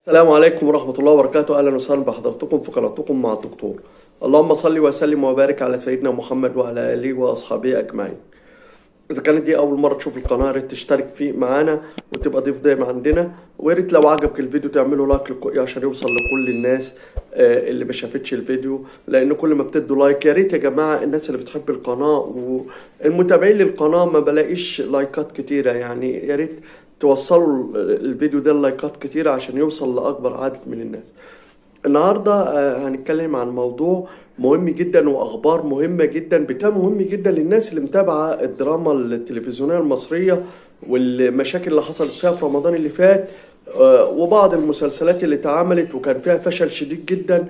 السلام عليكم ورحمة الله وبركاته أهلا وسهلا بحضراتكم في قناتكم مع الدكتور اللهم صل وسلم وبارك على سيدنا محمد وعلى آله وأصحابه أجمعين إذا كانت دي أول مرة تشوف القناة يا ريت تشترك في معانا وتبقى ضيف دايم عندنا ويا ريت لو عجبك الفيديو تعملوا لايك لك- عشان يوصل لكل الناس آه، اللي ما شافتش الفيديو لأن كل ما بتدوا لايك يا ريت يا جماعة الناس اللي بتحب القناة والمتابعين للقناة ما بلاقيش لايكات كتيرة يعني يا ريت توصلوا الفيديو ده لايكات كتيرة عشان يوصل لأكبر عدد من الناس النهاردة آه، هنتكلم عن موضوع مهم جدا وأخبار مهمة جدا بتاع مهم جدا للناس اللي متابعة الدراما التلفزيونية المصرية والمشاكل اللي حصلت فيها في رمضان اللي فات آه، وبعض المسلسلات اللي اتعملت وكان فيها فشل شديد جدا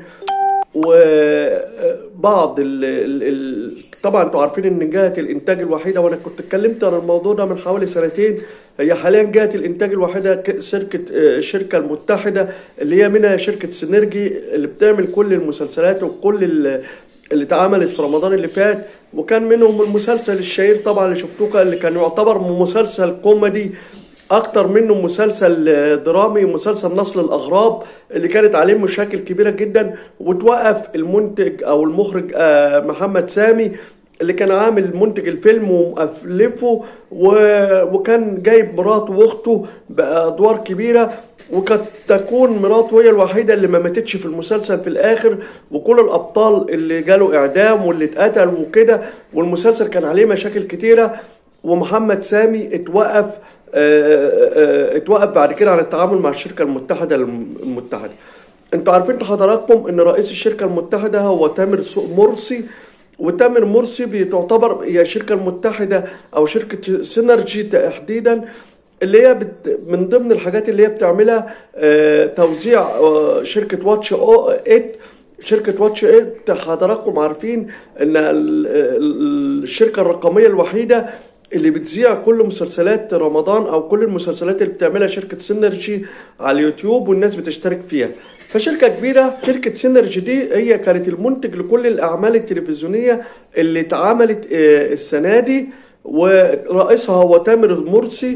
وبعض ال ال ال طبعا انتوا عارفين ان جهه الانتاج الوحيده وانا كنت اتكلمت عن الموضوع ده من حوالي سنتين هي حاليا جهه الانتاج الوحيده ك- شركه آه، الشركه المتحده اللي هي منها شركه سينرجي اللي بتعمل كل المسلسلات وكل ال- اللي اتعملت في رمضان اللي فات وكان منهم المسلسل الشهير طبعا اللي شفتوه اللي كان يعتبر مسلسل كوميدي اكتر منه مسلسل آه، درامي مسلسل نسل الاغراب اللي كانت عليه مشاكل كبيره جدا وتوقف المنتج او المخرج آه، محمد سامي اللي كان عامل منتج الفيلم ومؤلفه و- وكان جايب مراته واخته بادوار كبيره وقد تكون مراته هي الوحيده اللي ما ماتتش في المسلسل في الاخر وكل الابطال اللي جاله اعدام واللي اتقتل وكده والمسلسل كان عليه مشاكل كتيره ومحمد سامي اتوقف آه، آه، اتوقف بعد كده عن التعامل مع الشركه المتحده المتحده انتوا عارفين حضراتكم ان رئيس الشركه المتحده هو تامر سو- مرسي وتامر مرسي بتعتبر هي الشركه المتحده او شركه سينرجي تحديدا اللي هي بت من ضمن الحاجات اللي هي بتعملها آه، توزيع آه، شركه واتش او 8 شركة واتش ايت حضراتكم عارفين ان ال- ال- الشركة الرقمية الوحيدة اللي بتذيع كل مسلسلات رمضان او كل المسلسلات اللي بتعملها شركة سينرجي على اليوتيوب والناس بتشترك فيها فشركة كبيرة شركة سينرجي دي هي كانت المنتج لكل الاعمال التلفزيونية اللي اتعملت آه، السنة دي ورئيسها هو تامر مرسي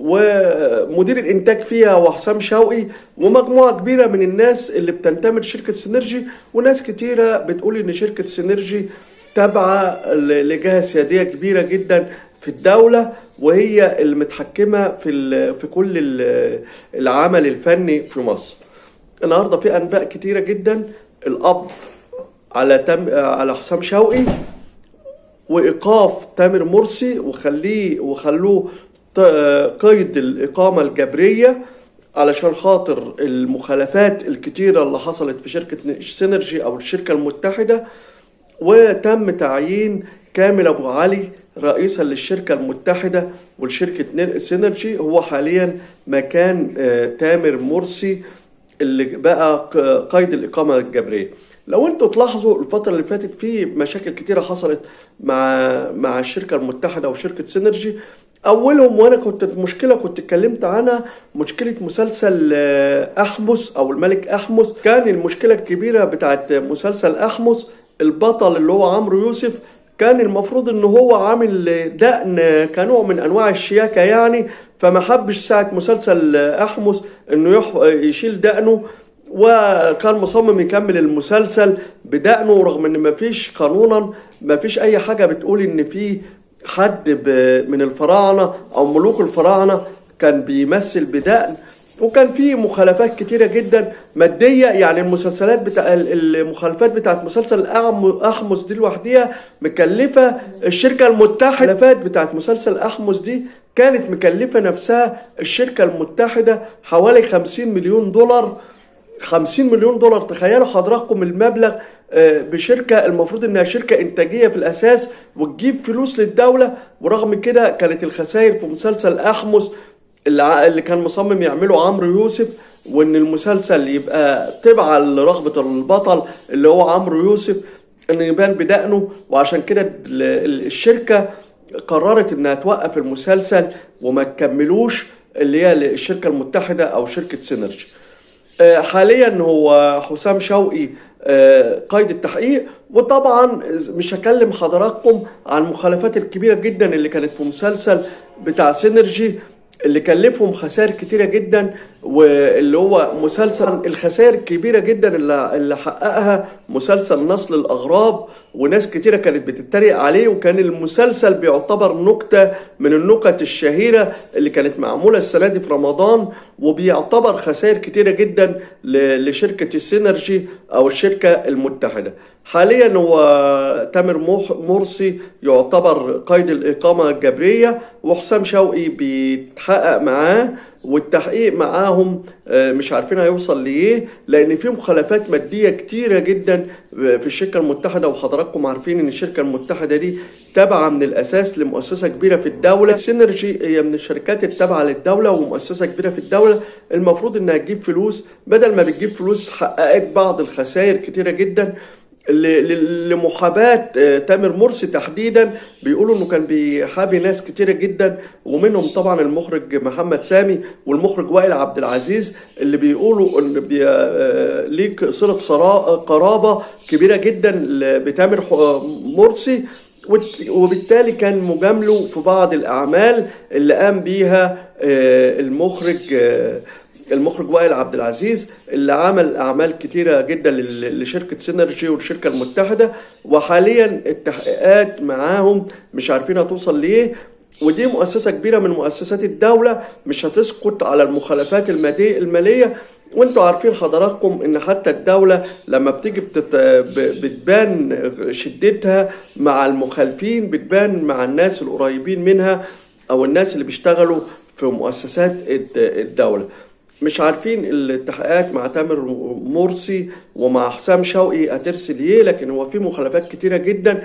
ومدير الانتاج فيها هو حسام شوقي ومجموعه كبيره من الناس اللي بتنتمي لشركه سينرجي وناس كتيره بتقول ان شركه سينرجي تابعه ل- لجهه سياديه كبيره جدا في الدوله وهي المتحكمه في ال- في كل ال- العمل الفني في مصر. النهارده في انباء كتيره جدا القبض على تم على حسام شوقي وايقاف تامر مرسي وخليه وخلوه ت- قيد الاقامه الجبريه علشان خاطر المخالفات الكتيره اللي حصلت في شركه سينرجي او الشركه المتحده وتم تعيين كامل ابو علي رئيسا للشركه المتحده ولشركه نير- سينرجي هو حاليا مكان آه، تامر مرسي اللي بقى ق- قيد الإقامة الجبرية لو انتوا تلاحظوا الفترة اللي فاتت في مشاكل كتيرة حصلت مع مع الشركة المتحدة وشركة سينرجي أولهم وأنا كنت مشكلة كنت اتكلمت عنها مشكلة مسلسل آه، أحمس أو الملك أحمس كان المشكلة الكبيرة بتاعت مسلسل أحمس البطل اللي هو عمرو يوسف كان المفروض ان هو عامل دقن كنوع من انواع الشياكه يعني فما حبش ساعه مسلسل احمس انه يح... يشيل دقنه وكان مصمم يكمل المسلسل بدقنه رغم ان مفيش قانونا مفيش اي حاجه بتقول ان في حد ب... من الفراعنه او ملوك الفراعنه كان بيمثل بدقن وكان في مخالفات كتيره جدا ماديه يعني المسلسلات بتاع المخالفات بتاعت مسلسل أعم- احمس دي لوحديها مكلفه الشركه المتحده المخالفات بتاعت مسلسل احمس دي كانت مكلفه نفسها الشركه المتحده حوالي 50 مليون دولار 50 مليون دولار تخيلوا حضراتكم المبلغ آه، بشركة المفروض انها شركة انتاجية في الاساس وتجيب فلوس للدولة ورغم كده كانت الخسائر في مسلسل احمس اللي ع- اللي كان مصمم يعمله عمرو يوسف وان المسلسل يبقى تبع لرغبة البطل اللي هو عمرو يوسف انه يبان بدقنه وعشان كده ال- ال- الشركة قررت انها توقف المسلسل وما تكملوش اللي هي الشركة المتحدة او شركة سينرجي آه، حاليا هو حسام شوقي آه، قيد التحقيق وطبعا مش هكلم حضراتكم عن المخالفات الكبيره جدا اللي كانت في مسلسل بتاع سينرجي اللي كلفهم خسائر كتيره جدا واللي هو مسلسل الخسائر الكبيره جدا اللي اللي حققها مسلسل نسل الاغراب وناس كتيره كانت بتتريق عليه وكان المسلسل بيعتبر نكته من النكت الشهيره اللي كانت معموله السنه دي في رمضان وبيعتبر خسائر كتيره جدا ل- لشركه السينرجي او الشركه المتحده حاليا هو تامر موح- مرسي يعتبر قيد الإقامة الجبرية وحسام شوقي بيتحقق معاه والتحقيق معاهم آه، مش عارفين هيوصل لإيه لأن في مخالفات مادية كتيرة جدا في الشركة المتحدة وحضراتكم عارفين إن الشركة المتحدة دي تابعة من الأساس لمؤسسة كبيرة في الدولة سينرجي هي من الشركات التابعة للدولة ومؤسسة كبيرة في الدولة المفروض إنها تجيب فلوس بدل ما بتجيب فلوس حققت بعض الخسائر كتيرة جدا ل- ل- لمحاباة آه، تامر مرسي تحديدا بيقولوا انه كان بيحابي ناس كتيرة جدا ومنهم طبعا المخرج محمد سامي والمخرج وائل عبد العزيز اللي بيقولوا ان بي آه، ليك صلة صرا- قرابة كبيرة جدا ل- بتامر ح- مرسي وت- وبالتالي كان مجامله في بعض الأعمال اللي قام بيها آه، المخرج آه، المخرج وائل عبد العزيز اللي عمل اعمال كتيره جدا لل- لشركه سينرجي والشركه المتحده وحاليا التحقيقات معاهم مش عارفين هتوصل ليه ودي مؤسسه كبيره من مؤسسات الدوله مش هتسكت على المخالفات الماديه الماليه وانتوا عارفين حضراتكم ان حتى الدولة لما بتيجي بتت... ب- بتبان شدتها مع المخالفين بتبان مع الناس القريبين منها او الناس اللي بيشتغلوا في مؤسسات الد- الدولة مش عارفين التحقيقات مع تامر مرسي ومع حسام شوقي هترسل ايه لكن هو في مخالفات كتيرة جدا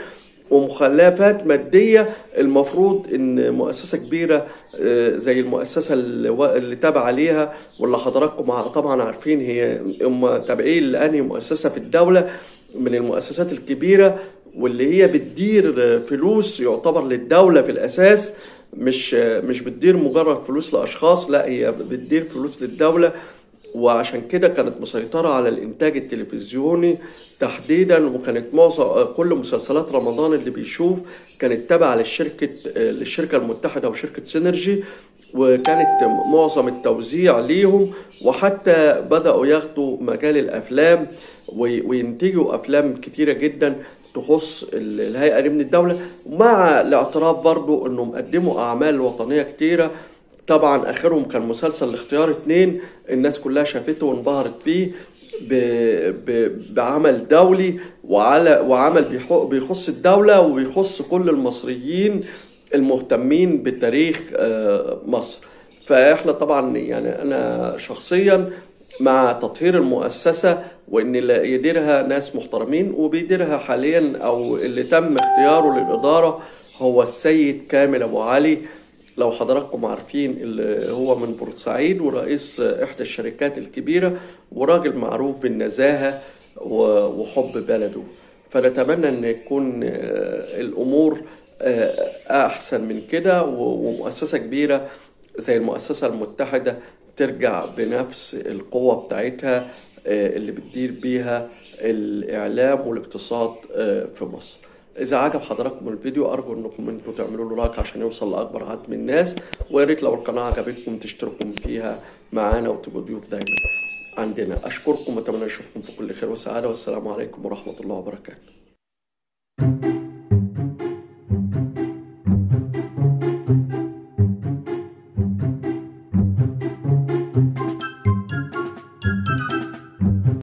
ومخلفات مادية المفروض ان مؤسسة كبيرة آه، زي المؤسسة اللي و- اللي تابعة ليها واللي حضراتكم ع- طبعا عارفين هي هم تابعين لأنهي مؤسسة في الدولة من المؤسسات الكبيرة واللي هي بتدير آه، فلوس يعتبر للدولة في الأساس مش آه، مش بتدير مجرد فلوس لأشخاص لا هي بتدير فلوس للدولة وعشان كده كانت مسيطرة على الإنتاج التلفزيوني تحديدا وكانت معظم كل مسلسلات رمضان اللي بيشوف كانت تابعة للشركة للشركة المتحدة وشركة سينرجي وكانت معظم التوزيع ليهم وحتى بدأوا ياخدوا مجال الأفلام وي- وينتجوا أفلام كتيرة جدا تخص ال- الهيئة دي من الدولة مع الاعتراف برضو أنهم قدموا أعمال وطنية كتيرة طبعا اخرهم كان مسلسل الاختيار اتنين الناس كلها شافته وانبهرت بيه ب... ب... بعمل دولي وعلى وعمل بيح- بيخص الدولة وبيخص كل المصريين المهتمين بتاريخ آه، مصر فاحنا طبعا يعني انا شخصيا مع تطهير المؤسسة وان اللي يديرها ناس محترمين وبيديرها حاليا او اللي تم اختياره للإدارة هو السيد كامل ابو علي لو حضراتكم عارفين اللي هو من بورسعيد ورئيس احدى الشركات الكبيره وراجل معروف بالنزاهه و- وحب بلده فنتمنى ان يكون آه، الامور آه، احسن من كده و- ومؤسسه كبيره زي المؤسسه المتحده ترجع بنفس القوه بتاعتها آه، اللي بتدير بيها الاعلام والاقتصاد آه، في مصر إذا عجب حضراتكم الفيديو أرجو إنكم أنتوا تعملوا له لايك عشان يوصل لأكبر عدد من الناس ويا ريت لو القناة عجبتكم تشتركوا فيها معانا وتبقوا ضيوف دايما عندنا أشكركم وأتمنى أشوفكم في كل خير وسعادة والسلام عليكم ورحمة الله وبركاته